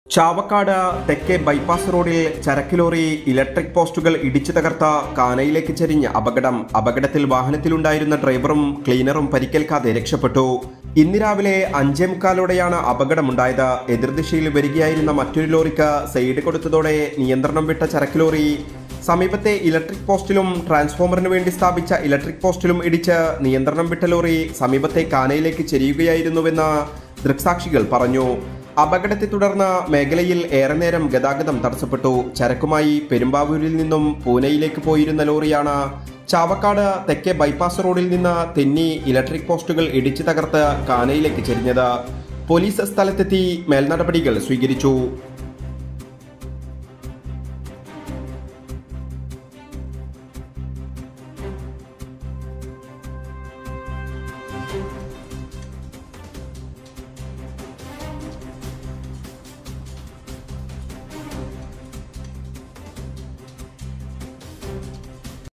ചാവക്കാട് തെക്കേ ബൈപ്പാസ് റോഡിൽ ചരക്ക് ലോറി ഇലക്ട്രിക് പോസ്റ്റുകൾ ഇടിച്ചു തകർത്ത കാനയിലേക്ക് ചെരിഞ്ഞ അപകടം അപകടത്തിൽ വാഹനത്തിലുണ്ടായിരുന്ന ഡ്രൈവറും ക്ലീനറും പരിക്കേൽക്കാതെ രക്ഷപ്പെട്ടു ഇന്ന് രാവിലെ അഞ്ചേ മുക്കാലോടെയാണ് അപകടമുണ്ടായത് എതിർദിശയിൽ വരികയായിരുന്ന മറ്റൊരു ലോറിക്ക് സൈഡ് കൊടുത്തതോടെ നിയന്ത്രണം വിട്ട ചരക്ക് ലോറി സമീപത്തെ ഇലക്ട്രിക് പോസ്റ്റിലും ട്രാൻസ്ഫോമറിന് വേണ്ടി സ്ഥാപിച്ച ഇലക്ട്രിക് പോസ്റ്റിലും ഇടിച്ച് നിയന്ത്രണം വിട്ട ലോറി സമീപത്തെ കാനയിലേക്ക് ചെരിയുകയായിരുന്നുവെന്ന് ദൃക്സാക്ഷികൾ പറഞ്ഞു അപകടത്തെ തുടർന്ന് മേഖലയിൽ ഏറെ നേരം ഗതാഗതം തടസ്സപ്പെട്ടു ചരക്കുമായി പെരുമ്പാവൂരിൽ നിന്നും പൂനെയിലേക്ക് പോയിരുന്ന ലോറിയാണ് ചാവക്കാട് തെക്കേ ബൈപ്പാസ് റോഡിൽ നിന്ന് തെന്നി ഇലക്ട്രിക് പോസ്റ്റുകൾ ഇടിച്ചു തകർത്ത് കാനയിലേക്ക് ചെരിഞ്ഞത് പോലീസ് സ്ഥലത്തെത്തി മേൽനടപടികൾ സ്വീകരിച്ചു